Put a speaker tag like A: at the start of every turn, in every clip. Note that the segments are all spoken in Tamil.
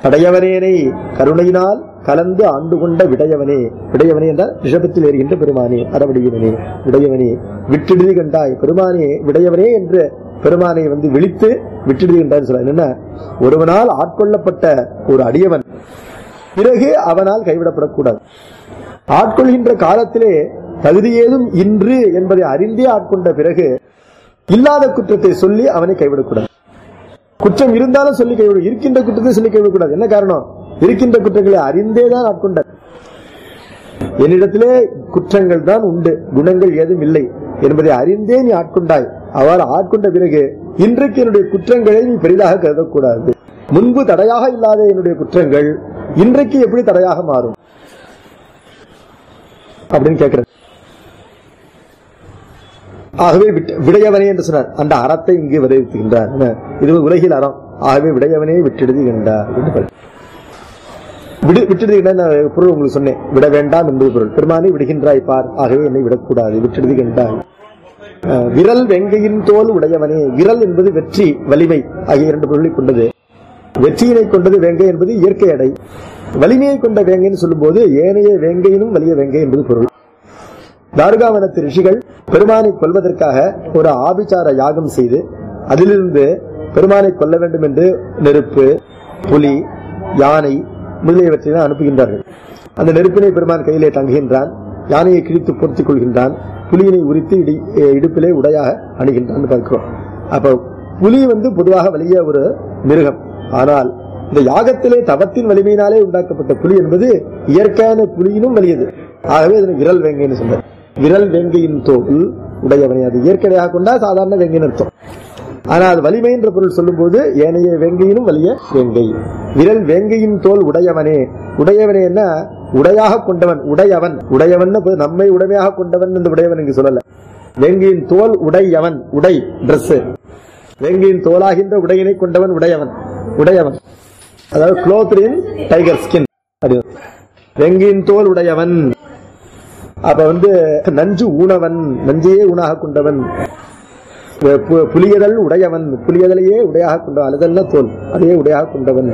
A: அடையவனேனை கருணையினால் கலந்து ஆண்டு கொண்ட விடையவனே விடையவனே என்றால் ரிஷபத்தில் ஏறுகின்ற பெருமானே அறவடியவனே விடையவனே விட்டிடுதி கண்டாய் பெருமானே விடையவனே என்று பெருமானை வந்து விழித்து விட்டிடுதி கண்டாய் சொல்ல என்னன்னா ஒருவனால் ஆட்கொள்ளப்பட்ட ஒரு அடியவன் பிறகு அவனால் கைவிடப்படக்கூடாது ஆட்கொள்கின்ற காலத்திலே தகுதி ஏதும் இன்று என்பதை அறிந்தே ஆட்கொண்ட பிறகு இல்லாத குற்றத்தை சொல்லி அவனை கைவிடக்கூடாது குற்றம் இருந்தாலும் சொல்லி கைவிட இருக்கின்ற குற்றத்தை சொல்லி கைவிடக்கூடாது என்ன காரணம் இருக்கின்ற குற்றங்களை அறிந்தே தான் ஆட்கொண்டார் என்னிடத்திலே குற்றங்கள் தான் உண்டு குணங்கள் ஏதும் இல்லை என்பதை அறிந்தே நீ ஆட்கொண்டாய் அவ்வாறு ஆட்கொண்ட பிறகு இன்றைக்கு என்னுடைய குற்றங்களை நீ பெரிதாக கருதக்கூடாது முன்பு தடையாக இல்லாத என்னுடைய குற்றங்கள் இன்றைக்கு எப்படி தடையாக மாறும் அப்படின்னு கேட்கிறேன் ஆகவே விட்ட- விடையவனே என்று சொன்னார் அந்த அறத்தை இங்கு விளைவித்துகின்றார் என்ன? இது உலகில் அறம் ஆகவே விடையவனே விட்டெழுதுகின்றார் என்று பொருள். விடு விட்டெழுதுகின்ற பொருள் உங்களுக்கு சொன்னேன் விட வேண்டாம் என்பது பொருள் பெருமானை விடுகின்றாய் பார் ஆகவே என்னை விடக்கூடாது விட்டெழுதுகின்றாய் அஹ், விரல் வெங்கையின் தோல் உடையவனே விரல் என்பது வெற்றி வலிமை ஆகிய இரண்டு பொருளை கொண்டது வெற்றியினை கொண்டது வேங்கை என்பது இயற்கை அடை வலிமையை கொண்ட வேங்கைன்னு சொல்லும்போது ஏனைய வேங்கையினும் வலிய வேங்கை என்பது பொருள் தார்காவனத்து ரிஷிகள் பெருமானை கொல்வதற்காக ஒரு ஆபிச்சார யாகம் செய்து அதிலிருந்து பெருமானை கொல்ல வேண்டும் என்று நெருப்பு புலி யானை முதலியவற்றை அனுப்புகின்றார்கள் அந்த நெருப்பினை பெருமான் கையிலே தங்குகின்றான் யானையை கிழித்து பொருத்திக் கொள்கின்றான் புலியினை உரித்து இடி இடுப்பிலே உடையாக அணுகின்றான் பார்க்கிறோம் அப்ப புலி வந்து பொதுவாக வலிய ஒரு மிருகம் ஆனால் இந்த யாகத்திலே தவத்தின் வலிமையினாலே உண்டாக்கப்பட்ட புலி என்பது இயற்கையான புலியினும் வலியது ஆகவே இதனை விரல் வேங்கைன்னு சொன்னார் விரல் வேங்கையின் தோல் உடையவனை அது இயற்கையாக கொண்டா சாதாரண வேங்கைன்னு அர்த்தம் ஆனா அது வலிமை என்ற பொருள் சொல்லும்போது ஏனைய வேங்கையினும் வலிய வேங்கை விரல் வேங்கையின் தோல் உடையவனே உடையவனே என்ன உடையாக கொண்டவன் உடையவன் உடையவன் நம்மை உடைமையாக கொண்டவன் என்று உடையவன் இங்கு சொல்லல வேங்கையின் தோல் உடையவன் உடை Dress வேங்கையின் தோலாகின்ற உடையினை கொண்டவன் உடையவன் உடையவன் அதாவது குளோத்ரின் டைகர் ஸ்கின் வெங்கியின் தோல் உடையவன் அப்ப வந்து நஞ்சு ஊனவன் நஞ்சையே ஊனாக கொண்டவன் பு- புலியதல் உடையவன் புலியதலையே உடையாக கொண்டவன் அழுதல்ல தோல் அதையே உடையாக கொண்டவன்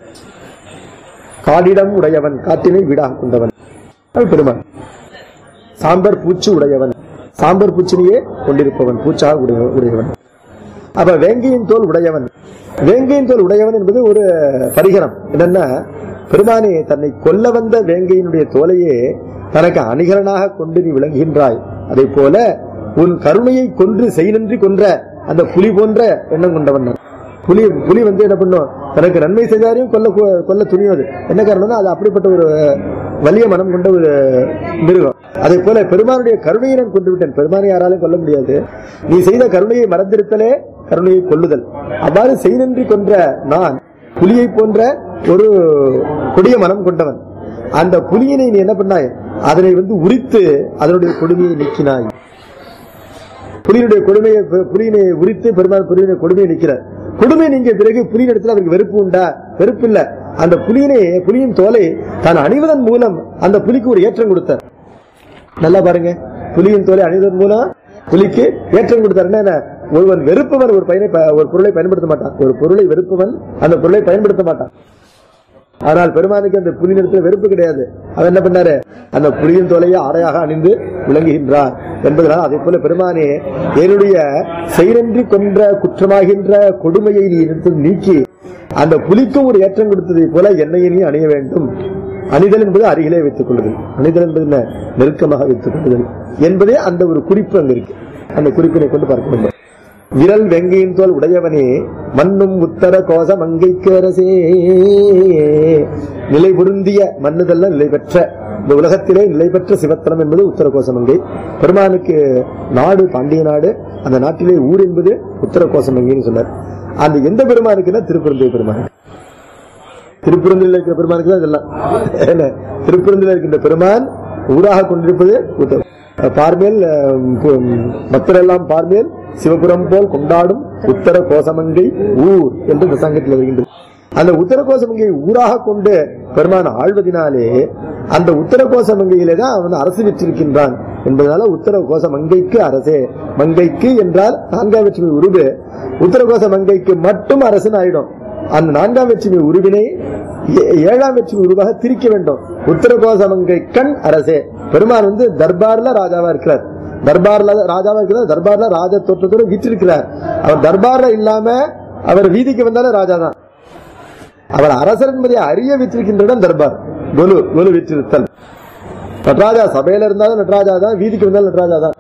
A: காடிடம் உடையவன் காட்டினை வீடாக கொண்டவன் அது பெருமான் சாம்பர் பூச்சி உடையவன் சாம்பர் பூச்சினையே கொண்டிருப்பவன் பூச்சாக உடைய- உடையவன் அப்ப வேங்கையின் தோல் உடையவன் வேங்கையின் தோல் உடையவன் என்பது ஒரு பரிகரம் என்னன்னா பெருமானே தன்னை கொல்ல வந்த வேங்கையினுடைய தோலையே தனக்கு அணிகரனாக கொண்டு நீ விளங்குகின்றாய் அதே போல உன் கருணையை கொன்று செய்நன்றி கொன்ற அந்த புலி போன்ற எண்ணம் கொண்டவன் நான். புலி புலி வந்து என்ன பண்ணும் தனக்கு நன்மை செய்தாரையும் கொல்ல கொல்ல துணியும் அது என்ன காரணம்னா அது அப்படிப்பட்ட ஒரு வலிய மனம் கொண்ட ஒரு மிருகம் அதே போல பெருமானுடைய கருணையை நான் கொண்டு விட்டேன் பெருமானை யாராலும் கொல்ல முடியாது நீ செய்த கருணையை மறந்திருத்தலே கருணையை கொல்லுதல் அவ்வாறு செய்தன்றி கொன்ற நான் புலியை போன்ற ஒரு கொடிய மனம் கொண்டவன் அந்த புலியினை நீ என்ன பண்ணாய் அதனை வந்து உரித்து அதனுடைய கொடுமையை நீக்கினாய் புலியினுடைய கொடுமையை புலியினை உரித்து பெருமாள் புலியினுடைய கொடுமையை நிற்கிறார் கொடுமை நீங்க பிறகு புலியின் இடத்துல அவருக்கு வெறுப்பு உண்டா வெறுப்பு இல்ல அந்த புலியினை புலியின் தோலை தான் அணிவதன் மூலம் அந்த புலிக்கு ஒரு ஏற்றம் கொடுத்தார் நல்லா பாருங்க புலியின் தோலை அணிவதன் மூலம் புலிக்கு ஏற்றம் கொடுத்தார் என்ன ஒருவன் வெறுப்பவன் ஒரு பயனை ப- ஒரு பொருளை பயன்படுத்த மாட்டான் ஒரு பொருளை வெறுப்பவன் அந்த பொருளை பயன்படுத்த மாட்டான் ஆனால் பெருமானுக்கு அந்த புலி நிறத்தில் வெறுப்பு கிடையாது அவர் என்ன பண்ணாரு அந்த புலியின் தோலையை ஆடையாக அணிந்து விளங்குகின்றார் என்பதனால் அதே போல பெருமானே என்னுடைய செயலன்றி கொன்ற குற்றமாகின்ற கொடுமையை நீ எடுத்து நீக்கி அந்த புலிக்கும் ஒரு ஏற்றம் கொடுத்ததை போல என்னையை நீ அணிய வேண்டும் அணிதல் என்பது அருகிலே வைத்துக் கொள்ளுதல் அணிதல் என்பது என்ன நெருக்கமாக வைத்துக் கொள்ளுதல் என்பதே அந்த ஒரு குறிப்பு அங்க இருக்கு அந்த குறிப்பினை கொண்டு பார்க்க வேண்டும் விரல் வெங்கையின் தோல் உடையவனே மண்ணும் உத்தர கோச மங்கைக்கு அரசே நிலை பொருந்திய மண்ணுதல்ல நிலை பெற்ற இந்த உலகத்திலே நிலை பெற்ற சிவத்தலம் என்பது உத்தர கோசமங்கை பெருமானுக்கு நாடு பாண்டிய நாடு அந்த நாட்டிலே ஊர் என்பது உத்தர கோசமங்கைன்னு சொன்னார் அந்த எந்த பெருமானுக்குன்னா திருப்பெருந்தை பெருமான் திருப்பெருந்தில் இருக்கிற பெருமானுக்கு தான் இதெல்லாம் என்ன திருப்பெருந்தில் இருக்கின்ற பெருமான் ஊராக கொண்டிருப்பது உத்தர பார்மேல் அஹ், பு- பக்தரெல்லாம் பார்மேல் சிவபுரம் போல் கொண்டாடும் உத்தர கோசமங்கை ஊர் என்று இந்த சங்கத்தில் வருகின்றது அந்த உத்தர கோசமங்கை ஊராக கொண்டு பெருமான் ஆழ்வதினாலே அந்த உத்தர கோசமங்கையிலே தான் அவன் அரசு பெற்றிருக்கின்றான் என்பதனால உத்தர கோச மங்கைக்கு அரசே மங்கைக்கு என்றால் நான்காம் வெற்றுமை உருவு உத்தர கோச மங்கைக்கு மட்டும் அரசன் ஆயிடும் அந்த நான்காம் வெற்றுமை உருவினை ஏ- ஏழாம் வெற்றி உருவாக திரிக்க வேண்டும் உத்தரகோசமங்கை கண் அரசே பெருமான் வந்து தர்பார்ல ராஜாவா இருக்கிறார் தர்பார்ல ராஜாவா இருக்கிறார் தர்பார்ல ராஜ தோற்றத்தோட விற்றிருக்கிறார் அவர் தர்பார்ல இல்லாம அவர் வீதிக்கு வந்தாலே ராஜா தான் அவர் அரசர் என்பதை அறிய விற்றிருக்கின்ற இடம் தர்பார் கொலு கொலு விற்றிருத்தல் நடராஜா சபையில இருந்தாலும் நடராஜா தான் வீதிக்கு வந்தாலும் நடராஜா தான்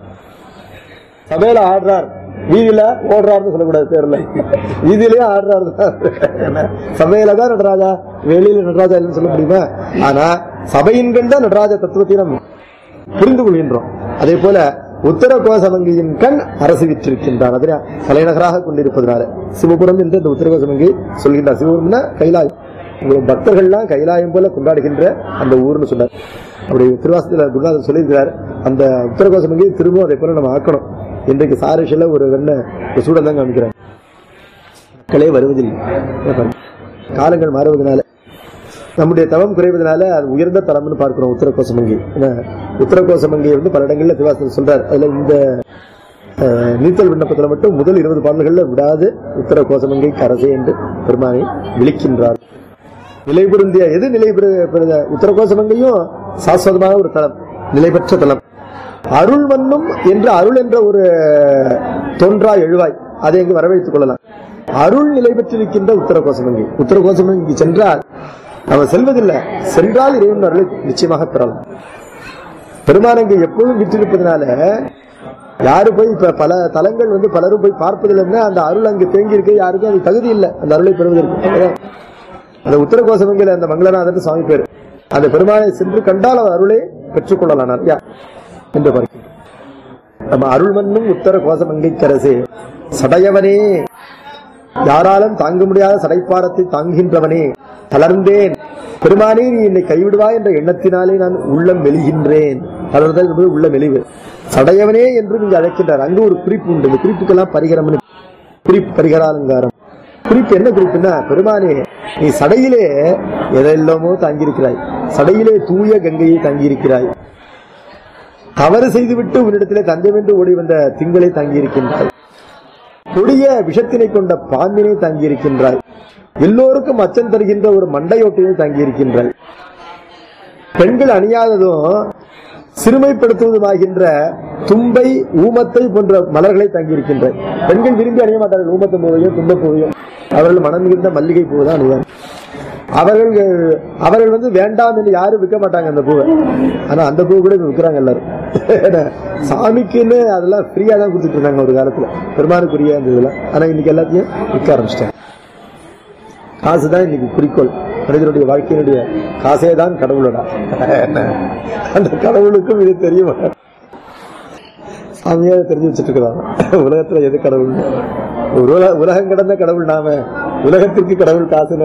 A: சபையில ஆடுறார் வீதியில ஓடுறாருன்னு சொல்லக்கூடாது பேர்ல வீதியிலயும் ஆடுறாரு தான் சபையில தான் நடராஜா வெளியில நடராஜா இல்லைன்னு சொல்ல முடியுமா ஆனா சபையின் கண்ட நடராஜ தத்துவத்தை நாம் புரிந்து கொள்கின்றோம் அதே போல உத்தர கோசமங்கியின் கண் அரசு விற்றிருக்கின்றான் அதனை தலைநகராக கொண்டிருப்பதனால சிவபுரம் என்று இந்த உத்தர கோசமங்கி சொல்கின்றார் சிவபுரம்னா கைலாயம் உங்களை பக்தர்கள்லாம் கைலாயம் போல கொண்டாடுகின்ற அந்த ஊர்னு சொன்னார் அப்படி திருவாசத்துல குருநாதர் சொல்லியிருக்கிறார் அந்த உத்தர கோசமங்கி திரும்பவும் அதே போல நம்ம ஆக்கணும் இன்றைக்கு சாரிஷில ஒரு வெண்ண ஒரு சூழல் தான் காமிக்கிறாங்க மக்களே வருவதில்லை என்ன பண்ண? காலங்கள் மாறுவதனால நம்முடைய தவம் குறைவதனால அது உயர்ந்த தரம்னு பார்க்கிறோம் உத்தரகோசமங்கி ஏன்னா, உத்தரகோசமங்கி வந்து பல இடங்கள்ல திருவாசகர் சொல்றார் அதுல இந்த அஹ், நீத்தல் விண்ணப்பத்துல மட்டும் முதல் இருபது பாடல்கள்ல விடாது உத்தரகோசமங்கை அரசே என்று பெருமானை விழிக்கின்றார் நிலை பொருந்திய எது நிலை பெறு- பெறுத உத்தரகோசமங்கையும் சாஸ்வதமான ஒரு தலம் நிலை பெற்ற தலம் அருள் மன்னும் என்று அருள் என்ற ஒரு தோன்றா எழுவாய் அதை இங்கு வரவழைத்துக் கொள்ளலாம் அருள் நிலை பெற்றிருக்கின்ற உத்தரகோசமங்கை உத்தரகோசமங்கி சென்றால் அவன் செல்வதில்லை சென்றால் இறைவன் அருளை நிச்சயமாக பெறலாம் பெருமானங்க எப்பொழுதும் விற்றிருப்பதனால யாரு போய் இப்ப பல தலங்கள் வந்து பலரும் போய் பார்ப்பதில்லைன்னா அந்த அருள் அங்கு தேங்கி இருக்க யாருக்கும் அது தகுதி இல்லை அந்த அருளை பெறுவதற்கு அவ்வளவுதான். அந்த உத்தரகோசமங்கில அந்த மங்களநாதன் சுவாமி பேர் அந்த பெருமானை சென்று கண்டால் அவர் அருளை பெற்றுக்கொள்ளலாம் நிறையா என்று பார்க்கிறோம் நம்ம அருள்மன்னும் உத்தர கோசமங்கைக்கரசே சடையவனே யாராலும் தாங்க முடியாத சடைப்பாரத்தை தாங்குகின்றவனே தளர்ந்தேன் பெருமானே நீ என்னை கைவிடுவாய் என்ற எண்ணத்தினாலே நான் உள்ளம் மெலிகின்றேன் தளர்தல் என்பது உள்ள மெலிவு சடையவனே என்று நீங்க அழைக்கின்றார் அங்கு ஒரு குறிப்பு உண்டு இந்த குறிப்புக்கெல்லாம் பரிகரம் குறிப்பு பரிகராலங்காரம் குறிப்பு என்ன குறிப்புன்னா பெருமானே நீ சடையிலே எதெல்லாமோ தாங்கியிருக்கிறாய் சடையிலே தூய கங்கையை தாங்கியிருக்கிறாய் தவறு செய்துவிட்டு உன்னிடத்திலே தஞ்சமென்று ஓடி வந்த திங்களை தாங்கியிருக்கின்றாய் கொடிய விஷத்தினை கொண்ட பாம்பினை தாங்கியிருக்கின்றாய் எல்லோருக்கும் அச்சம் தருகின்ற ஒரு மண்டையோட்டையை தாங்கியிருக்கின்றாய் பெண்கள் அணியாததும் சிறுமைப்படுத்துவதுமாகின்ற தும்பை ஊமத்தை போன்ற மலர்களை தாங்கியிருக்கின்றாய் பெண்கள் விரும்பி அணிய மாட்டார்கள் ஊமத்த பூவையும் தும்பப் பூவையும் அவர்கள் மனம் மிகுந்த மல்லிகை பூவை தான் அணிவார் அவர்கள் அவர்கள் வந்து வேண்டாம் என்று யாரும் விற்க மாட்டாங்க அந்த பூவை ஆனா அந்த பூ கூட இப்ப விற்கிறாங்க எல்லாரும் ஏன்னா, சாமிக்குன்னு அதெல்லாம் ஃப்ரீயா தான் கொடுத்துட்டு இருந்தாங்க ஒரு காலத்துல பெருமானுக்குரிய அந்த இதெல்லாம் ஆனா இன்னைக்கு எல்லாத்தையும் விற்க ஆரம்பிச்சிட்டாங்க காசுதான் இன்னைக்கு குறிக்கோள் மனிதனுடைய வாழ்க்கையினுடைய காசே தான் கடவுளடா அந்த கடவுளுக்கும் இது தெரியும் சாமியா தெரிஞ்சு வச்சுட்டு இருக்கிறாங்க உலகத்துல எது கடவுள் உலக உலகம் கடந்த கடவுள் நாம உலகத்திற்கு கடவுள் காசுன்னு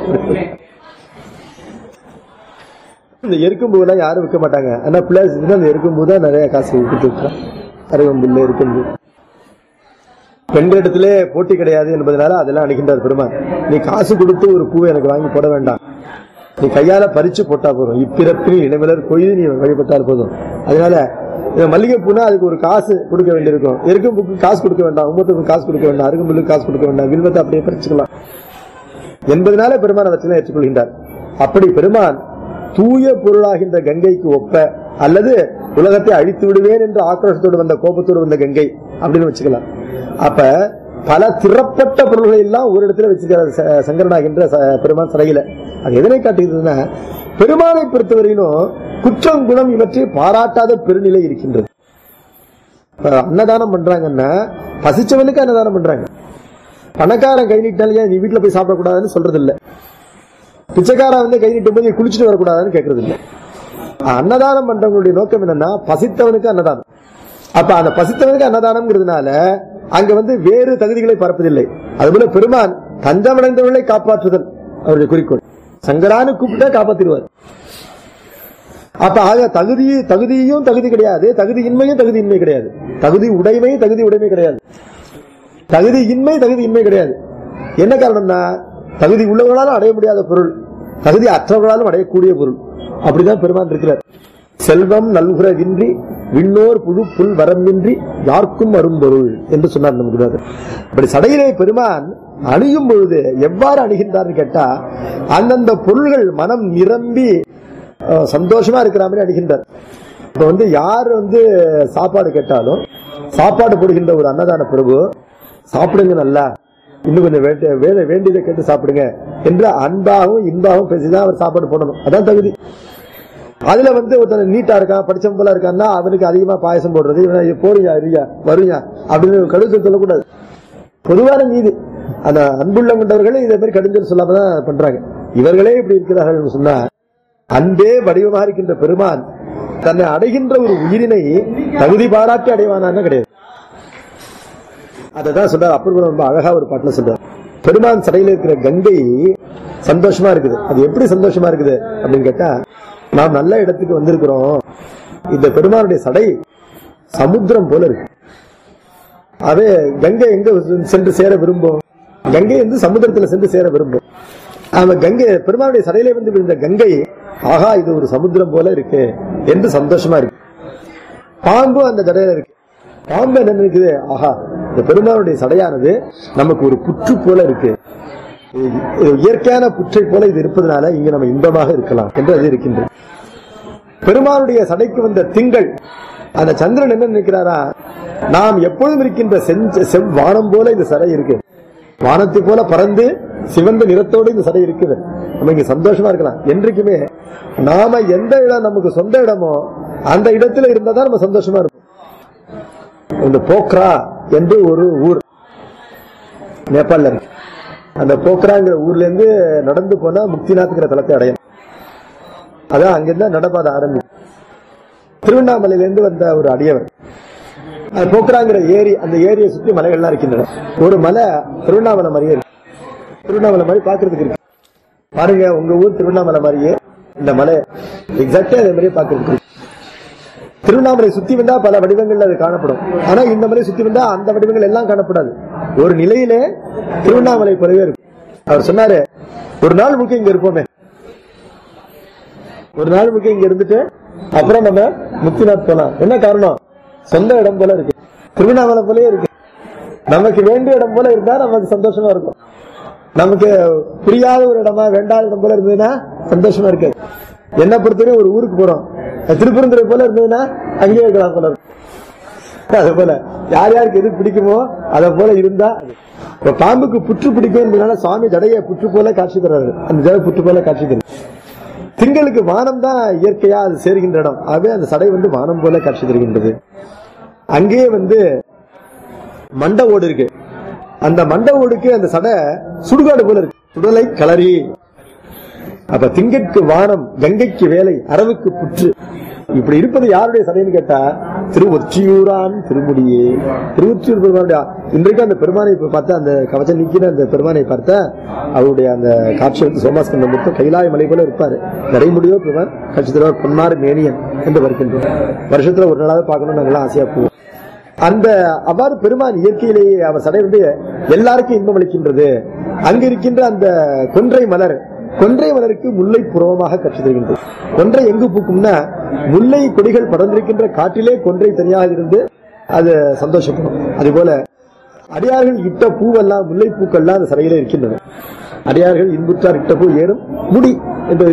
A: இந்த எருக்கும்பூ எல்லாம் யாரும் விற்க மாட்டாங்க ஆனா பிள்ளையார் அந்த எருக்கும்பூ தான் நிறைய காசு கொடுத்து விற்கிறான் அருகம்புல்ல எருக்கும்பூ பெண்களிடத்திலே போட்டி கிடையாது என்பதனால அதெல்லாம் அணுகின்றார் பெருமான் நீ காசு கொடுத்து ஒரு பூவை எனக்கு வாங்கி போட வேண்டாம் நீ கையால பறிச்சு போட்டா போதும் இப்பிறப்பில் இளமலர் கொய்து நீ வழிபட்டால் போதும் அதனால இந்த மல்லிகை பூனா அதுக்கு ஒரு காசு கொடுக்க வேண்டியிருக்கும் எருக்கும் பூக்கு காசு கொடுக்க வேண்டாம் உம்பத்துக்கு காசு கொடுக்க வேண்டாம் அருகம்புல்லுக்கு காசு கொடுக்க வேண்டாம் வில்வத்தை அப்படியே பறிச்சுக்கலாம் என்பதனால பெருமான் அவற்றை ஏற்றுக்கொள்கின்றார் அப்படி பெருமான் தூய பொருளாகின்ற கங்கைக்கு ஒப்ப அல்லது உலகத்தை அழித்து விடுவேன் என்று ஆக்ரோஷத்தோடு வந்த கோபத்தோடு வந்த கங்கை அப்படின்னு வச்சுக்கலாம் அப்ப பல திறப்பட்ட பொருள்களை எல்லாம் ஒரு இடத்துல வச்சிருக்கிற ச- சங்கரனாகின்ற ச- பெருமான் சடையில அது எதனை காட்டுகிறதுன்னா பெருமானை பொறுத்தவரையிலும் குற்றம் குணம் இவற்றை பாராட்டாத பெருநிலை இருக்கின்றது இப்ப அன்னதானம் பண்றாங்கன்னா பசிச்சவனுக்கு அன்னதானம் பண்றாங்க பணக்காரன் கை நீட்டாலே நீ வீட்டுல போய் சாப்பிடக்கூடாதுன்னு சொல்றது இல்ல பிச்சைக்காரன் வந்து கை நீட்டும் போது நீ குளிச்சுட்டு வரக்கூடாதுன்னு கேட்கறது இல்ல அன்னதானம் பண்றவங்களுடைய நோக்கம் என்னன்னா பசித்தவனுக்கு அன்னதானம் அப்ப அந்த பசித்தவனுக்கு அன்னதானம்ங்கிறதுனால அங்க வந்து வேறு தகுதிகளை பரப்பதில்லை அதுபோல பெருமான் தஞ்சமடைந்தவர்களை காப்பாற்றுதல் அவருடைய குறிக்கோள் சங்கரான்னு கூப்பிட்டா காப்பாத்திடுவார் அப்ப ஆக தகுதி தகுதியும் தகுதி கிடையாது தகுதி இன்மையும் தகுதி இன்மை கிடையாது தகுதி உடைமை தகுதி உடைமை கிடையாது தகுதி இன்மை தகுதி இன்மை கிடையாது என்ன காரணம்னா தகுதி உள்ளவர்களாலும் அடைய முடியாத பொருள் தகுதி அற்றவர்களாலும் அடையக்கூடிய பொருள் அப்படிதான் பெருமான் இருக்கிறார் செல்வம் நல்குறவின்றி விண்ணோர் புழு புல் வரம்பின்றி யாருக்கும் அரும்பொருள் என்று சொன்னார் நமக்கு குருநாதர். அப்படி சடையிலே பெருமான் அணியும் பொழுது எவ்வாறு அணுகின்றார்னு கேட்டா அந்தந்த பொருள்கள் மனம் நிரம்பி அஹ், சந்தோஷமா இருக்கிற மாதிரி அணுகின்றார் இப்ப வந்து யார் வந்து சாப்பாடு கேட்டாலும் சாப்பாடு போடுகின்ற ஒரு அன்னதான பிரபு சாப்பிடுங்க நல்லா இன்னும் கொஞ்சம் வேண்டிய வே- வேண்டியதை கேட்டு சாப்பிடுங்க என்று அன்பாகவும் இன்பாகவும் பேசிதான் அவர் சாப்பாடு போடணும் அதான் தகுதி அதுல வந்து ஒருத்தன் நீட்டா இருக்கான் படிச்சவன் போல இருக்கான்னா அவனுக்கு அதிகமா பாயசம் போடுறது இவனை போறியா இருயா வருயா அப்படின்னு கடுத்து சொல்லக்கூடாது பொதுவான நீதி அந்த அன்புள்ள கொண்டவர்களே இதே மாதிரி கடுஞ்சல் சொல்லாம தான் பண்றாங்க இவர்களே இப்படி இருக்கிறார்கள் சொன்னா அன்பே வடிவமாக இருக்கின்ற பெருமான் தன்னை அடைகின்ற ஒரு உயிரினை தகுதி பாராட்டி அடைவானான்னு கிடையாது அததான் சொல்றார் அப்பர் ரொம்ப அழகா ஒரு பாட்டுல சொல்றார் பெருமான் சடையில இருக்கிற கங்கை சந்தோஷமா இருக்குது அது எப்படி சந்தோஷமா இருக்குது அப்படின்னு கேட்டா நாம் நல்ல இடத்துக்கு வந்திருக்கிறோம் இந்த பெருமானுடைய சடை சமுத்திரம் போல இருக்கு அதே கங்கை எங்க சென்று சேர விரும்பும் கங்கை வந்து சமுத்திரத்துல சென்று சேர விரும்பும் அந்த கங்கை பெருமானுடைய சடையிலே வந்து விழுந்த கங்கை ஆஹா இது ஒரு சமுத்திரம் போல இருக்கு என்று சந்தோஷமா இருக்கு பாம்பு அந்த ஜடையில இருக்கு பாம்பு என்ன நினைக்குது ஆஹா இந்த பெருமானுடைய சடையானது நமக்கு ஒரு புற்று போல இருக்கு இது- இது இயற்கையான புற்றை போல இது இருப்பதனால இங்க நம்ம இன்பமாக இருக்கலாம் என்று அது இருக்கின்றது பெருமானுடைய சடைக்கு வந்த திங்கள் அந்த சந்திரன் என்ன நினைக்கிறாரா நாம் எப்பொழுதும் இருக்கின்ற செஞ்ச செவ்வானம் போல இந்த சடை இருக்கு வானத்தை போல பறந்து சிவந்த நிறத்தோடு இந்த சடை இருக்குது நம்ம இங்க சந்தோஷமா இருக்கலாம் என்றைக்குமே நாம எந்த இடம் நமக்கு சொந்த இடமோ அந்த இடத்துல இருந்தா தான் நம்ம சந்தோஷமா இருப்போம் இந்த போக்ரா என்று ஒரு ஊர் நேபாளில் இருக்கு அந்த போக்ராங்கிற ஊர்ல இருந்து நடந்து போனா முக்திநாத்ங்கிற தலத்தை அடையணும் அதான் அங்கிருந்தா நடப்பாத ஆரம்பிக்கும் திருவண்ணாமலையில இருந்து வந்த ஒரு அடியவர் அது போக்குறாங்கிற ஏரி அந்த ஏரியை சுற்றி மலைகள்லாம் இருக்கின்றன ஒரு மலை திருவண்ணாமலை மாதிரியே இருக்கு திருவண்ணாமலை மாதிரி பாக்குறதுக்கு இருக்கு பாருங்க உங்க ஊர் திருவண்ணாமலை மாதிரியே இந்த மலை எக்ஸாக்டா அதே மாதிரியே பாக்குறதுக்கு இருக்கு திருவண்ணாமலை சுத்தி வந்தா பல வடிவங்கள்ல அது காணப்படும் ஆனா இந்த மலை சுத்தி வந்தா அந்த வடிவங்கள் எல்லாம் காணப்படாது ஒரு நிலையிலே திருவண்ணாமலை போலவே இருக்கும் அவர் சொன்னாரு ஒரு நாள் முக்கிய இங்க இருப்போமே ஒரு நாள் முக்கிய இங்க இருந்துட்டு அப்புறம் நம்ம முக்திநாத் போலாம் என்ன காரணம் சொந்த இடம் போல இருக்கு திருவண்ணாமலை போலயே இருக்கு நமக்கு வேண்டிய இடம் போல இருந்தா நமக்கு சந்தோஷமா இருக்கும் நமக்கு புரியாத ஒரு இடமா வேண்டாத இடம் போல இருந்ததுன்னா சந்தோஷமா இருக்காது என்ன பொறுத்தவரை ஒரு ஊருக்கு போறோம் திருப்பரந்துரை போல இருந்ததுன்னா அங்கேயே இருக்கலாம் போல இருக்கும் அது போல யார் யாருக்கு எது பிடிக்குமோ அதை போல இருந்தா அது. இப்ப பாம்புக்கு புற்று பிடிக்கும் என்பதனால சுவாமி ஜடைய புற்று போல காட்சி தர்றாரு அந்த ஜடை புற்று போல காட்சி தருது திங்களுக்கு வானம் தான் இயற்கையா அது சேர்கின்ற இடம் ஆகவே அந்த சடை வந்து வானம் போல காட்சி தருகின்றது அங்கேயே வந்து மண்ட ஓடு இருக்கு அந்த மண்ட ஓடுக்கு அந்த சடை சுடுகாடு போல இருக்கு சுடலை களரி அப்ப திங்கட்கு வானம் கங்கைக்கு வேலை அரவுக்கு புற்று இப்படி இருப்பது யாருடைய சடைன்னு கேட்டா திருவொற்றியூரான் திருமுடியே திருவொற்றியூர் பெருமானுடைய இன்றைக்கு அந்த பெருமானை இப்ப பார்த்தா அந்த கவச்சம் நீக்கின அந்த பெருமானை பார்த்தா அவருடைய அந்த காட்சி வந்து சோமாஸ்கந்த மொத்தம் கைலாய மலை போல இருப்பாரு நடைமுடியோ பெருமான் காட்சி தருவார் பொன்னாறு மேனியன் என்று வருகின்றோம் வருஷத்துல ஒரு நாளாவது பார்க்கணும் நாங்களாம் ஆசையா போவோம் அந்த அவ்வாறு பெருமான் இயற்கையிலேயே அவர் சடை வந்து எல்லாருக்கும் இன்பம் அளிக்கின்றது அங்க இருக்கின்ற அந்த கொன்றை மலர் கொன்றை மலருக்கு முல்லை புறவமாக கட்சி தருகின்றது கொன்றை எங்கு பூக்கும்னா முல்லை கொடிகள் படர்ந்திருக்கின்ற காட்டிலே கொன்றை தனியாக இருந்து அது சந்தோஷப்படும் அதுபோல அடியார்கள் இட்ட பூவெல்லாம் முல்லை பூக்கள்லாம் அந்த சடையிலே இருக்கின்றன அடியார்கள் இன்புற்றார் இட்ட பூ ஏறும் முடி என்று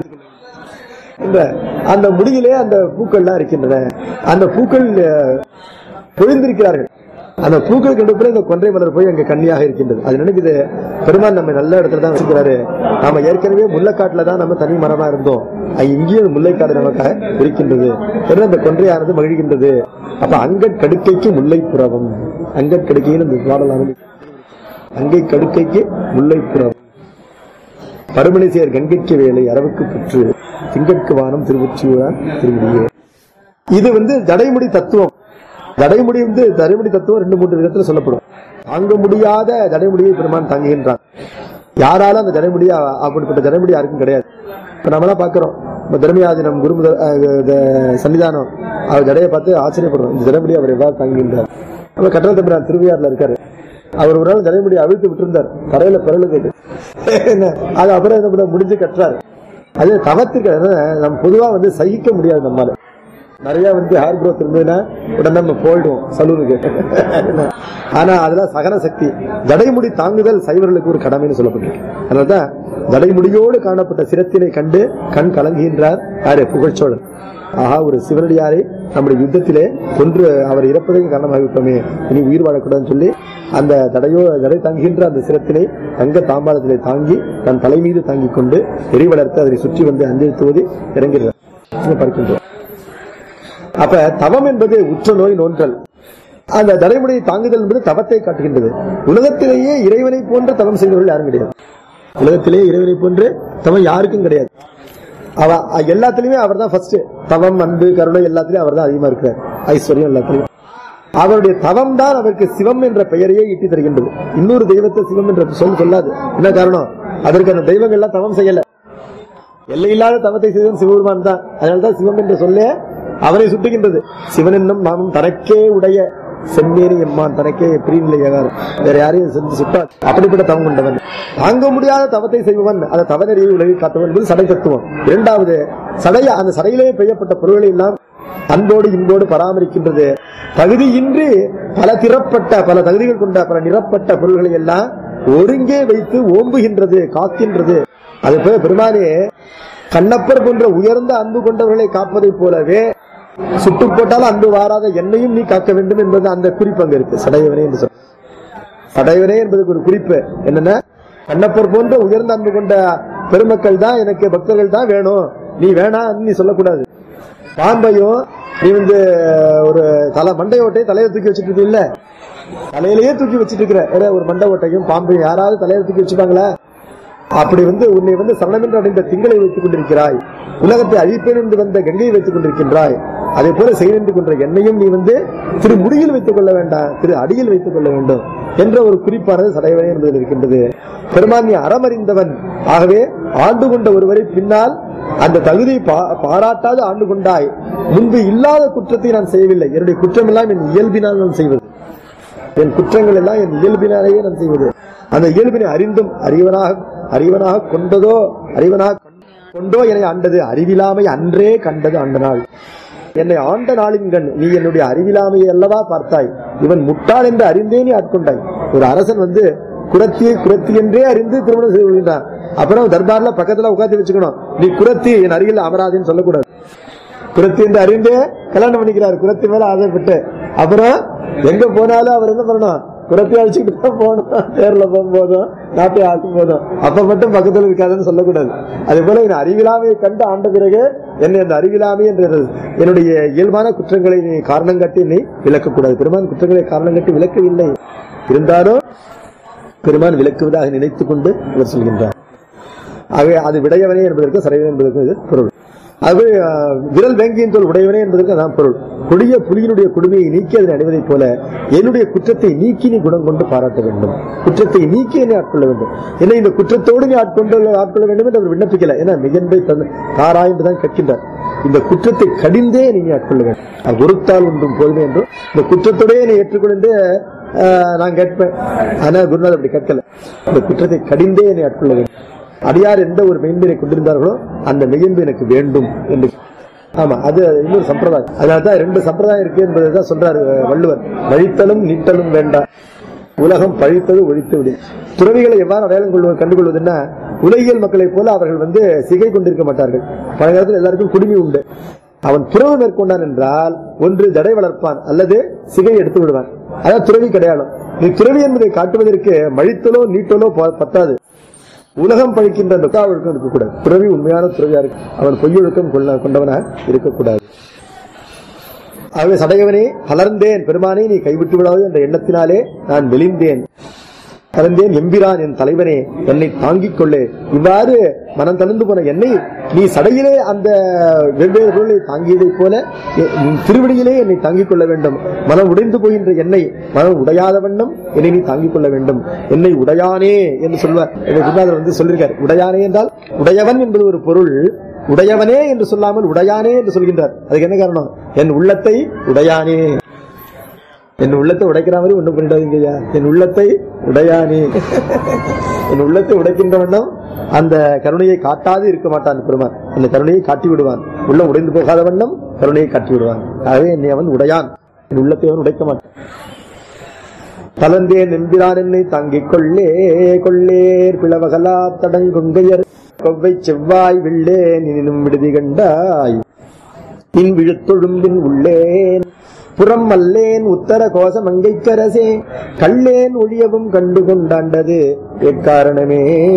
A: இந்த அந்த முடியிலே அந்த பூக்கள்லாம் இருக்கின்றன அந்த பூக்கள் அஹ், பொழிந்திருக்கிறார்கள் அந்த பூக்கள் கண்டு பிறகு இந்த கொன்றை மலர் போய் அங்க கன்னியாக இருக்கின்றது அது நினைக்குது பெருமான் நம்ம நல்ல இடத்துல தான் வச்சிருக்கிறாரு நாம ஏற்கனவே முல்லைக்காட்டுல தான் நம்ம தனி மரமா இருந்தோம் அங்க இங்கேயும் முல்லைக்காடு நமக்காக இருக்கின்றது என்று அந்த கொன்றையானது மகிழ்கின்றது அப்ப அங்கட் கடுக்கைக்கு முல்லை புறவம் அங்கட் கடுக்கைன்னு இந்த பாடலானது அங்கை கடுக்கைக்கு முல்லை புறவம் பருமனை சேர் கங்கைக்கு வேலை அரவுக்கு புற்று திங்கட்கு வானம் திருவொற்றியூரான் திருமுடியே இது வந்து ஜடைமுடி தத்துவம் ஜடைமுடி வந்து ஜடைமுடி தத்துவம் ரெண்டு மூன்று விதத்துல சொல்லப்படும் தாங்க முடியாத ஜடைமுடியை பெருமான் தாங்குகின்றான் யாராலும் அந்த ஜடைமுடியா அப்படிப்பட்ட ஜடைமுடி யாருக்கும் கிடையாது இப்ப நம்மளாம் பாக்குறோம் இப்ப தர்மயாதினம் குரு முதல் சன்னிதானம் அவர் ஜடையை பார்த்து ஆச்சரியப்படுறோம் இந்த ஜடைமுடி அவர் எவ்வாறு தாங்குகின்றார் நம்ம கட்டளை தம்பிரான் திருவிழாவில் இருக்காரு அவர் ஒரு நாள் ஜடைமுடி அவிழ்த்து விட்டிருந்தார் தரையில பிறகு கேட்டு என்ன அது அப்புறம் என்ன பண்ண முடிஞ்சு கட்டுறாரு அது தவத்திற்கு நம்ம பொதுவா வந்து சகிக்க முடியாது நம்மால நிறைய வந்து ஹேர் growth இருந்ததுன்னா உடனே நம்ம போயிடுவோம் சலூனுக்கு ஆனா அதெல்லாம் சகன சக்தி ஜடைமுடி தாங்குதல் சைவர்களுக்கு ஒரு கடமைன்னு சொல்லப்பட்டிருக்கு அதனாலதான் ஜடைமுடியோடு காணப்பட்ட சிரத்தினை கண்டு கண் கலங்குகின்றார் யாரு புகழ்ச்சோழன் ஆஹா ஒரு சிவனடியாரை நம்முடைய யுத்தத்திலே கொன்று அவர் இறப்பதற்கு காரணமாகிவிட்டோமே இனி உயிர் வாழக்கூடாதுன்னு சொல்லி அந்த தடையோ தடை தாங்குகின்ற அந்த சிரத்தினை தங்க தாம்பாளத்திலே தாங்கி தன் தலை மீது தாங்கிக் கொண்டு எரி வளர்த்து அதனை சுற்றி வந்து அஞ்செழுத்துவதி இறங்குகிறார் இங்க பார்க்கின்றோம் அப்ப தவம் என்பது உற்ற நோய் நோன்றல் அந்த தடைமுறையை தாங்குதல் என்பது தவத்தை காட்டுகின்றது உலகத்திலேயே இறைவனை போன்ற தவம் செய்தவர்கள் யாரும் கிடையாது உலகத்திலேயே இறைவனை போன்று தவம் யாருக்கும் கிடையாது அவ எல்லாத்துலயுமே அவர் தான் ஃபர்ஸ்ட் தவம் அன்பு கருணை எல்லாத்துலயும் அவர் தான் அதிகமா இருக்கிறார் ஐஸ்வர்யம் எல்லாத்துலயும் அவருடைய தவம் தான் அவருக்கு சிவம் என்ற பெயரையே ஈட்டி தருகின்றது இன்னொரு தெய்வத்தை சிவம் என்ற சொல் சொல்லாது என்ன காரணம் அதற்கு அந்த தெய்வங்கள் எல்லாம் தவம் செய்யல எல்லையில்லாத தவத்தை செய்தவன் சிவபெருமான் தான் அதனால்தான் சிவம் என்ற சொல்லே அவரை சுட்டுகின்றது சிவன் என்னும் நாமும் தனக்கே உடைய செம்மேறி எம்மான் தனக்கே பிரிநிலை ஏகாரம் வேற யாரையும் சென்று சுட்டார் அப்படிப்பட்ட தவம் கொண்டவன் தாங்க முடியாத தவத்தை செய்பவன் அந்த தவநெறியை உலகில் காட்டுவன் என்பது சடை தத்துவம் இரண்டாவது சடைய அந்த சடையிலே பெய்யப்பட்ட பொருள்களை எல்லாம் அன்போடு இன்போடு பராமரிக்கின்றது தகுதியின்றி பல திறப்பட்ட பல தகுதிகள் கொண்ட பல நிறப்பட்ட பொருள்களை எல்லாம் ஒருங்கே வைத்து ஓம்புகின்றது காக்கின்றது அது போல பெருமானே கண்ணப்பர் போன்ற உயர்ந்த அன்பு கொண்டவர்களை காப்பதைப் போலவே சுட்டு போட்டாலும் அன்பு வாராத என்னையும் நீ காக்க வேண்டும் என்பது அந்த குறிப்பு அங்க இருக்கு சடையவனே என்று சொல்ற சடையவனே என்பதுக்கு ஒரு குறிப்பு என்னன்னா கண்ணப்பர் போன்ற உயர்ந்த அன்பு கொண்ட பெருமக்கள் தான் எனக்கு பக்தர்கள் தான் வேணும் நீ வேணாம் நீ சொல்லக்கூடாது பாம்பையும் நீ வந்து ஒரு தலை மண்டை ஓட்டையும் தலையில தூக்கி வச்சுட்டு இருக்க இல்ல தலையிலேயே தூக்கி வச்சிட்டு இருக்கிற ஏடா, ஒரு மண்டை ஓட்டையும் பாம்பையும் யாராவது தலையில தூக்கி வச்சுப்பாங்களா அப்படி வந்து உன்னை வந்து சரணமென்று அடைந்த திங்களை வைத்துக் கொண்டிருக்கிறாய் உலகத்தை அழிப்பேன் என்று வந்த கங்கையை வைத்துக் கொண்டிருக்கின்றாய் அதே போல செய்து கொன்ற என்னையும் நீ வந்து திரு முடியில் வைத்துக் கொள்ள வேண்டாம் திரு அடியில் வைத்துக் கொள்ள வேண்டும் என்ற ஒரு குறிப்பானது சடைவனே என்பதில் இருக்கின்றது பெருமான் நீ அறமறிந்தவன் ஆகவே ஆண்டு கொண்ட ஒருவரை பின்னால் அந்த தகுதியை பா- பாராட்டாது ஆண்டு கொண்டாய் முன்பு இல்லாத குற்றத்தை நான் செய்யவில்லை என்னுடைய குற்றம் எல்லாம் என் இயல்பினால் நான் செய்வது என் குற்றங்கள் எல்லாம் என் இயல்பினாலேயே நான் செய்வது அந்த இயல்பினை அறிந்தும் அறிவனாக அறிவனாக கொண்டதோ அறிவனாக கொண்டோ என்னை ஆண்டது அறிவிலாமை அன்றே கண்டது ஆண்ட நாள் என்னை ஆண்ட நாளின் கண் நீ என்னுடைய அறிவிலாமையை அல்லவா பார்த்தாய் இவன் முட்டாள் என்று அறிந்தே நீ ஆட்கொண்டாய் ஒரு அரசன் வந்து குரத்தியை குரத்தி என்றே அறிந்து திருமணம் செய்து கொள்கின்றான் அப்புறம் தர்பார்ல பக்கத்துல உட்காந்து வச்சுக்கணும் நீ குரத்தி என் அருகில் அமராதுன்னு சொல்லக்கூடாது குரத்தி என்று அறிந்தே கல்யாணம் பண்ணிக்கிறார் குரத்தி மேல ஆசைப்பட்டு அப்புறம் எங்க போனாலும் அவர் என்ன பண்ணணும் குரத்தி அழிச்சுக்கிட்டு தான் போகணும் தேர்ல போகும்போதும் நாட்டை ஆக்கும் போதும் அப்ப மட்டும் பக்கத்துல இருக்காதுன்னு சொல்லக்கூடாது அதே போல என் அறிவிலாமையை கண்டு ஆண்ட பிறகு என்னை அந்த அறிவிலாமை என்ற என்னுடைய இயல்பான குற்றங்களை நீ காரணம் காட்டி நீ விளக்கக்கூடாது பெருமான் குற்றங்களை காரணம் காட்டி விளக்கவில்லை இருந்தாலும் பெருமான் விளக்குவதாக நினைத்துக் கொண்டு இவர் சொல்கின்றார் ஆகவே அது விடையவனே என்பதற்கு சரைவனே என்பதற்கு இது பொருள் அது அஹ், விரல் வேங்கியின் தோல் உடையவனே என்பதற்கு அதான் பொருள் கொடிய புலியினுடைய கொடுமையை நீக்கி அதனை அடைவதைப் போல என்னுடைய குற்றத்தை நீக்கி நீ குணம் கொண்டு பாராட்ட வேண்டும் குற்றத்தை நீக்கி என்னை ஆட்கொள்ள வேண்டும் என்னை இந்த குற்றத்தோடு நீ ஆட்கொண்டு ஆட்கொள்ள வேண்டும் என்று அவர் விண்ணப்பிக்கல ஏன்னா மிகன்பை தன் தாராய்ந்து தான் கேட்கின்றார் இந்த குற்றத்தை கடிந்தே நீ ஆட்கொள்ள வேண்டும் அது ஒருத்தால் ஒன்றும் போதுமே என்றும் இந்த குற்றத்தோடே நீ ஏற்றுக்கொண்டு அஹ், நான் கேட்பேன் ஆனா குருநாதர் அப்படி கேட்கல இந்த குற்றத்தை கடிந்தே என்னை ஆட்கொள்ள வேண்டும் அடியார் எந்த ஒரு மெய்ம்பினை கொண்டிருந்தார்களோ அந்த மெய்யன்பு எனக்கு வேண்டும் என்று ஆமா அது இன்னொரு சம்பிரதாயம் அதனாலதான் ரெண்டு சம்பிரதாயம் இருக்கு என்பதை தான் சொல்றாரு அஹ், வள்ளுவர் வழித்தலும் நீட்டலும் வேண்டாம் உலகம் பழித்தது ஒழித்து விடு துறவிகளை எவ்வாறு அடையாளம் கொள்வது கண்டுகொள்வதுன்னா உலகியல் மக்களைப் போல அவர்கள் வந்து சிகை கொண்டிருக்க மாட்டார்கள் பழங்காலத்தில் எல்லாருக்கும் குடுமி உண்டு அவன் துறவு மேற்கொண்டான் என்றால் ஒன்று ஜடை வளர்ப்பான் அல்லது சிகை எடுத்து விடுவான் அதான் துறவி கிடையாளம் நீ துறவி என்பதை காட்டுவதற்கு மழித்தலோ நீட்டலோ ப- பத்தாது உலகம் பழிக்கின்ற அந்த ஒழுக்கம் இருக்கக்கூடாது துறவி உண்மையான துறவியா இருக்கு அவன் பொய்யொழுக்கம் கொள்ள கொண்டவனா இருக்கக்கூடாது ஆகவே சடையவனே அலர்ந்தேன் பெருமானே நீ கைவிட்டு விடாது என்ற எண்ணத்தினாலே நான் மெலிந்தேன் கலந்தேன் எம்பிரான் என் தலைவனே என்னை தாங்கிக் கொள்ளே இவ்வாறு மனம் தளர்ந்து போன என்னை நீ சடையிலே அந்த வெவ்வேறு பொருளை தாங்கியதைப் போல எ- உன் திருவடியிலே என்னை தாங்கிக் கொள்ள வேண்டும் மனம் உடைந்து போகின்ற என்னை மனம் உடையாத வண்ணம் என்னை நீ தாங்கிக் கொள்ள வேண்டும் என்னை உடையானே என்று சொல்வார் எங்க குருநாதர் வந்து சொல்லியிருக்கார் உடையானே என்றால் உடையவன் என்பது ஒரு பொருள் உடையவனே என்று சொல்லாமல் உடையானே என்று சொல்கின்றார் அதுக்கு என்ன காரணம் என் உள்ளத்தை உடையானே என் உள்ளத்தை உடைக்கிற மாதிரி ஒண்ணும் பண்ணிடாதீங்கய்யா என் உள்ளத்தை உடையானே என் உள்ளத்தை உடைக்கின்ற வண்ணம் அந்த கருணையை காட்டாது இருக்க மாட்டான் பெருமான் அந்த கருணையை காட்டி விடுவான் உள்ளம் உடைந்து போகாத வண்ணம் கருணையை காட்டி விடுவான் ஆகவே என்னை அவன் உடையான் என் உள்ளத்தை அவன் உடைக்க மாட்டான் தளர்ந்தேன் என்கிறான் என்னை தாங்கிக் கொள்ளே கொள்ளேர் பிளவகலா தடங்கொங்கையர் கொவ்வை செவ்வாய் விள்ளேன் எனினும் விடுதி கண்டாய் பின் விழுத்தொழும்பின் உள்ளேன் புறம் அல்லேன் உத்தர கோச மங்கைக்கரசே கள்ளேன் ஒழியவும் கண்டு கொண்டாண்டது எக்காரணமே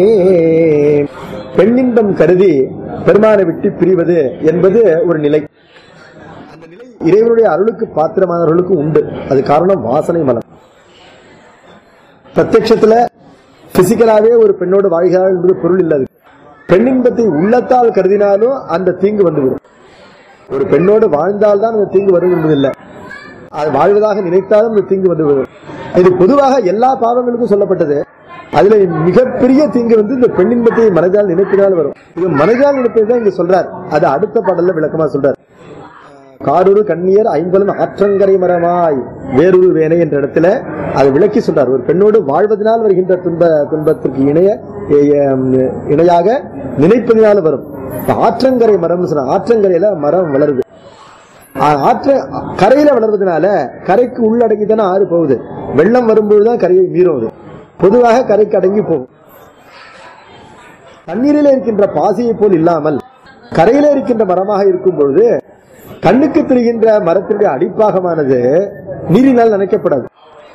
A: பெண்ணின்பம் கருதி பெருமானை விட்டு பிரிவது என்பது ஒரு நிலை அந்த நிலை இறைவனுடைய அருளுக்கு பாத்திரமானவர்களுக்கு உண்டு அது காரணம் வாசனை மலம் பிரத்யட்சத்துல பிசிக்கலாவே ஒரு பெண்ணோடு வாழ்கிறாள் என்பது பொருள் இல்லாது பெண்ணின்பத்தை உள்ளத்தால் கருதினாலும் அந்த தீங்கு வந்துவிடும் ஒரு பெண்ணோடு வாழ்ந்தால்தான் அந்த தீங்கு வரும் என்பதில்லை அது வாழ்வதாக நினைத்தாலும் அந்த தீங்கு வந்துவிடும் இது பொதுவாக எல்லா பாவங்களுக்கும் சொல்லப்பட்டது அதுல மிகப்பெரிய தீங்கு வந்து இந்த பெண்ணின்பத்தை மனதால் நினைப்பினால் வரும் இது மனதால் நினைப்பது தான் இங்க சொல்றார் அது அடுத்த பாடல்ல விளக்கமா சொல்றார் காடூரு கண்ணியர் ஐம்பலம் ஆற்றங்கரை மரமாய் வேறொரு வேனை என்ற இடத்துல அதை விளக்கி சொல்றார் ஒரு பெண்ணோடு வாழ்வதனால் வருகின்ற துன்ப துன்பத்திற்கு இணைய எ- இணையாக நினைப்பதினால் வரும் இப்ப ஆற்றங்கரை மரம் சொன்ன ஆற்றங்கரையில மரம் வளருது ஆ- ஆற்ற கரையில வளர்வதனால கரைக்கு உள்ளடங்கி தானே ஆறு போகுது வெள்ளம் வரும்போதுதான் கரையை மீறும் அது பொதுவாக கரைக்கு அடங்கி போகும் தண்ணீரிலே இருக்கின்ற பாசியை போல் இல்லாமல் கரையில இருக்கின்ற மரமாக இருக்கும் பொழுது கண்ணுக்கு தெரிகின்ற மரத்தினுடைய அடிப்பாகமானது நீரினால் நனைக்கப்படாது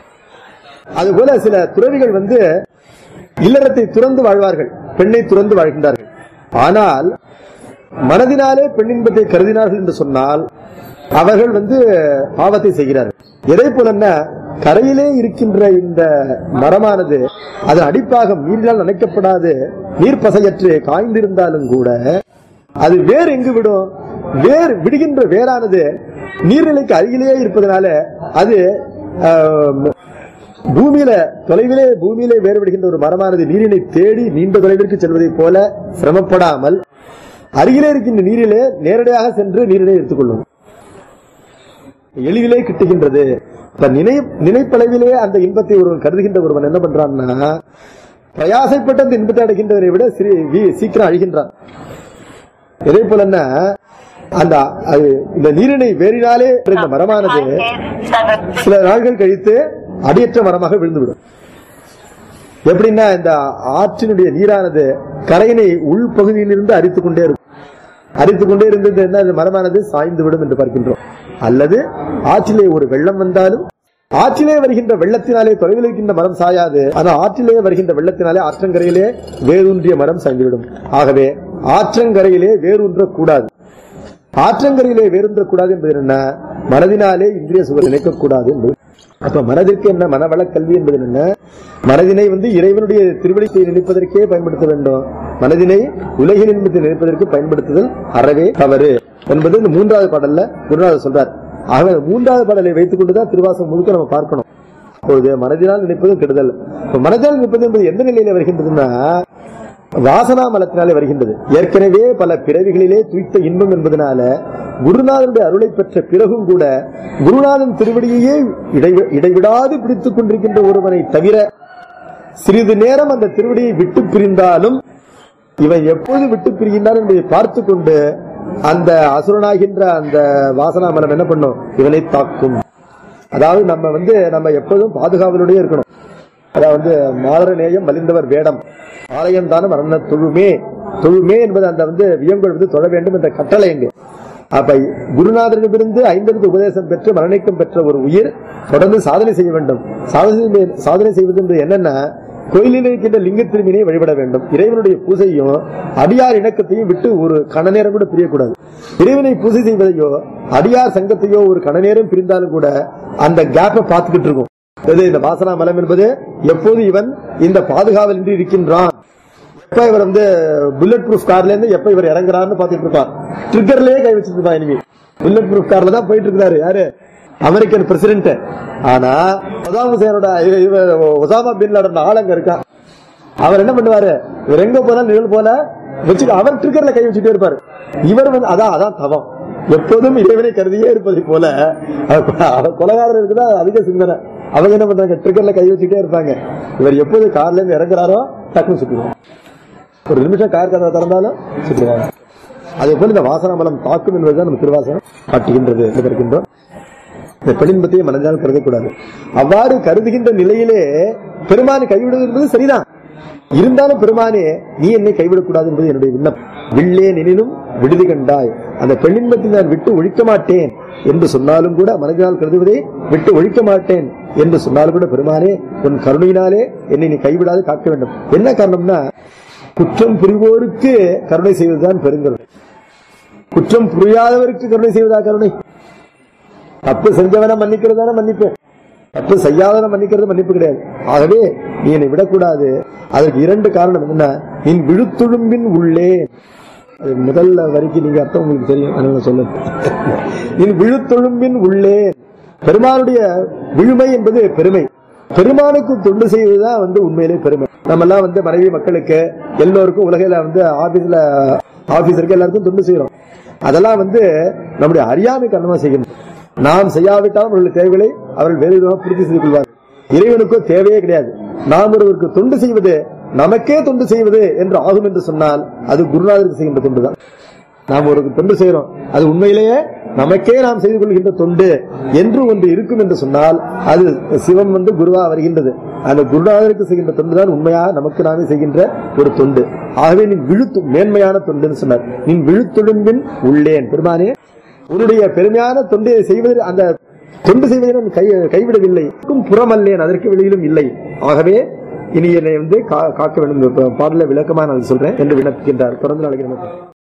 A: அதுபோல சில துறவிகள் வந்து இல்லறத்தை துறந்து வாழ்வார்கள் பெண்ணை துறந்து வாழ்கின்றார்கள் ஆனால் மனதினாலே பெண்ணின்பத்தை கருதினார்கள் என்று சொன்னால் அவர்கள் வந்து பாவத்தை செய்கிறார்கள் எதை போலன்னா கரையிலே இருக்கின்ற இந்த மரமானது அதன் அடிப்பாகம் நீரினால் நனைக்கப்படாது நீர்ப்பசையற்று காய்ந்திருந்தாலும் கூட அது வேர் எங்கு விடும் வேர் விடுகின்ற வேரானது நீர்நிலைக்கு அருகிலேயே இருப்பதனால அது ஆம், பூமியில தொலைவிலே பூமியிலே வேறுபடுகின்ற ஒரு மரமானது நீரினை தேடி நீண்ட தொலைவிற்கு செல்வதைப் போல சிரமப்படாமல் அருகிலே இருக்கின்ற நீரிலே நேரடியாக சென்று நீரினை எடுத்துக்கொள்ளும் எளிதிலே கிட்டுகின்றது இப்ப நினை நினைப்பளவிலே அந்த இன்பத்தை ஒருவன் கருதுகின்ற ஒருவன் என்ன பண்றான்னா பிரயாசைப்பட்டு அந்த இன்பத்தை அடைகின்றவரை விட சிறி- வீ- சீக்கிரம் அழிகின்றான் இதே போலன்னா அந்த அது இந்த நீரினை வேறினாலே இந்த மரமானது சில நாட்கள் கழித்து அடியற்ற மரமாக விழுந்துவிடும் எப்படின்னா இந்த ஆற்றினுடைய நீரானது கரையினை உள்பகுதியிலிருந்து அரித்துக் கொண்டே இருக்கும் அரித்துக் கொண்டே இருந்தது என்ன அந்த மரமானது சாய்ந்து விடும் என்று பார்க்கின்றோம் அல்லது ஆற்றிலே ஒரு வெள்ளம் வந்தாலும் ஆற்றிலே வருகின்ற வெள்ளத்தினாலே தொலைவில் இருக்கின்ற மரம் சாயாது ஆனால் ஆற்றிலே வருகின்ற வெள்ளத்தினாலே ஆற்றங்கரையிலே வேரூன்றிய மரம் சாய்ந்துவிடும் ஆகவே ஆற்றங்கரையிலே வேரூன்ற கூடாது ஆற்றங்கரையிலே வேறுன்ற கூடாது என்பது என்ன மனதினாலே இந்திரிய சுகம் நினைக்க கூடாது என்பது அப்ப மனதிற்கு என்ன மனவள கல்வி என்பது என்ன மனதினை வந்து இறைவனுடைய திருவடித்தை நினைப்பதற்கே பயன்படுத்த வேண்டும் மனதினை உலகின் இன்பத்தை நினைப்பதற்கு பயன்படுத்துதல் அறவே தவறு என்பது இந்த மூன்றாவது பாடல்ல குருநாதர் சொல்றார் ஆகவே இந்த மூன்றாவது பாடலை வைத்துக் கொண்டுதான் திருவாசகம் முழுக்க நம்ம பார்க்கணும் அப்பொழுது மனதினால் நினைப்பதும் கெடுதல் இப்ப மனதினால் நினைப்பது என்பது எந்த நிலையில வருகின்றதுன்னா வாசனா மலத்தினாலே வருகின்றது ஏற்கனவே பல பிறவிகளிலே துய்த்த இன்பம் என்பதனால குருநாதனுடைய அருளை பெற்ற பிறகும் கூட குருநாதன் திருவடியையே இடை- இடைவிடாது பிடித்துக் கொண்டிருக்கின்ற ஒருவனை தவிர சிறிது நேரம் அந்த திருவடியை விட்டு பிரிந்தாலும் இவன் எப்போது விட்டு பிரிகின்றான் என்பதை பார்த்து கொண்டு அந்த அசுரனாகின்ற அந்த வாசனா மலம் என்ன பண்ணும் இவனை தாக்கும் அதாவது நம்ம வந்து நம்ம எப்போதும் பாதுகாவலோடய இருக்கணும் அதாவது மாதர நேயம் மலிந்தவர் வேடம் ஆலயம் தானம் அரண தொழுமே தொழுமே என்பது அந்த வந்து வியங்கோள் வந்து தொழ வேண்டும் என்ற கட்டளை எங்கு அப்ப குருநாதரிடமிருந்து ஐந்தெழுத்து உபதேசம் பெற்று மரணக்கம் பெற்ற ஒரு உயிர் தொடர்ந்து சாதனை செய்ய வேண்டும் சாதனை சாதனை செய்வது என்பது என்னன்னா கோயிலில் இருக்கின்ற லிங்க திரும்பினை வழிபட வேண்டும் இறைவனுடைய பூஜையும் அடியார் இணக்கத்தையும் விட்டு ஒரு கண நேரம் கூட பிரியக்கூடாது இறைவனை பூஜை செய்வதையோ அடியார் சங்கத்தையோ ஒரு கண நேரம் பிரிந்தாலும் கூட அந்த கேப்பை பார்த்துக்கிட்டு இருக்கும் எது இந்த வாசனா மலம் என்பது எப்போது இவன் இந்த பாதுகாவல் இன்றி இருக்கின்றான் எப்ப இவர் வந்து புல்லட் ப்ரூஃப் கார்ல இருந்து எப்ப இவர் இறங்குறாருன்னு பாத்துட்டு இருப்பான் ட்ரிக்கர்லயே கை வச்சிட்டு இருப்பான் இனிமே புல்லட் ப்ரூஃப் கார்ல தான் போயிட்டு இருக்காரு யாரு அமெரிக்கன் பிரசிடென்ட் ஆனா ஒசாமா ஹுசேனோட இவ- இவ ஒசாமா பின் லாடன் ஆளங்க இருக்கான் அவர் என்ன பண்ணுவாரு இவர் எங்க போனாலும் நிழல் போல வச்சுட்டு அவர் ட்ரிக்கர்ல கை வச்சுட்டே இருப்பாரு இவர் வந்து அதான் அதான் தவம் எப்போதும் இறைவனை கருதியே இருப்பதை போல அவ- கொலகாரர் இருக்குதா அதிக சிந்தனை அவங்க என்ன பண்றாங்க ட்ரிக்கர்ல கை வச்சுட்டே இருப்பாங்க இவர் எப்போது கார்ல இருந்து இறங்குறாரோ டக்குன்னு சுட்டுருவாங்க ஒரு நிமிஷம் கார் கதவை திறந்தாலும் சுட்டுருவாங்க அதே போல இந்த வாசன மலம் தாக்கும் என்பதுதான் நம்ம திருவாசனம் காட்டுகின்றது என்று இருக்கின்றோம் இந்த பெண்ணின்பத்தையும் மனதால் கருதக்கூடாது அவ்வாறு கருதுகின்ற நிலையிலே பெருமானை கைவிடுவது என்பது சரிதான் இருந்தாலும் பெருமானே நீ என்னை கைவிடக்கூடாது என்பது என்னுடைய விண்ணப்பம் வில்லேன் எனினும் விடுதி கண்டாய் அந்த பெண்ணின்பத்தை நான் விட்டு ஒழிக்க மாட்டேன் என்று சொன்னாலும் கூட மனதினால் கருதுவதை விட்டு ஒழிக்க மாட்டேன் என்று சொன்னாலும் கூட பெருமானே உன் கருணையினாலே என்னை நீ கைவிடாது காக்க வேண்டும் என்ன காரணம்னா குற்றம் புரிவோருக்கு கருணை செய்வதுதான் பெருங்கருணை குற்றம் புரியாதவருக்கு கருணை செய்வதா கருணை தப்பு செஞ்சவன மன்னிக்கிறதான மன்னிப்பு தப்பு செய்யாதவன மன்னிக்கிறது மன்னிப்பு கிடையாது ஆகவே நீ என்னை விடக்கூடாது அதற்கு இரண்டு காரணம் என்ன நீ விழுத்துழும்பின் உள்ளே அது முதல்ல வரைக்கும் நீங்க அர்த்தம் உங்களுக்கு தெரியும் அதனால சொல்ல நீ விழுத்தொழும்பின் உள்ளே பெருமானுடைய விழுமை என்பது பெருமை பெருமானுக்கு தொண்டு செய்வதுதான் வந்து உண்மையிலே பெருமை நம்ம எல்லாம் வந்து மனைவி மக்களுக்கு எல்லோருக்கும் உலகில வந்து ஆபீஸ்ல ஆபீசருக்கு எல்லாருக்கும் தொண்டு செய்யறோம் அதெல்லாம் வந்து நம்முடைய அறியாமை காரணமா செய்யணும் நாம் செய்யாவிட்டாலும் அவர்களுடைய தேவைகளை அவர்கள் வேறு விதமாக பூர்த்தி செய்து கொள்வார்கள் இறைவனுக்கோ தேவையே கிடையாது நாம் ஒருவருக்கு தொண்டு செய்வது நமக்கே தொண்டு செய்வது என்று ஆகும் என்று சொன்னால் அது குருநாதருக்கு செய்கின்ற தொண்டு தான் நாம் ஒரு தொண்டு செய்கிறோம் அது உண்மையிலேயே நமக்கே நாம் செய்து கொள்கின்ற தொண்டு என்று ஒன்று இருக்கும் என்று சொன்னால் அது சிவம் வந்து குருவா வருகின்றது அந்த குருநாதருக்கு செய்கின்ற தொண்டு தான் உண்மையாக நமக்கு நாமே செய்கின்ற ஒரு தொண்டு ஆகவே நீ விழுத்து மேன்மையான தொண்டுன்னு சொன்னார் நீ விழுத்தொழும்பின் உள்ளேன் பெருமானே உன்னுடைய பெருமையான தொண்டை செய்வதில் அந்த தொண்டு செய்வதை நான் கை கைவிடவில்லை இருக்கும் புறமல்லேன் அதற்கு வெளியிலும் இல்லை ஆகவே இனி என்னை வந்து கா- காக்க வேண்டும் இந்த பாடல விளக்கமா நான் சொல்றேன் என்று விண்ணப்பிக்கின்றார் பிறந்த நாளைக்கு நமக்கு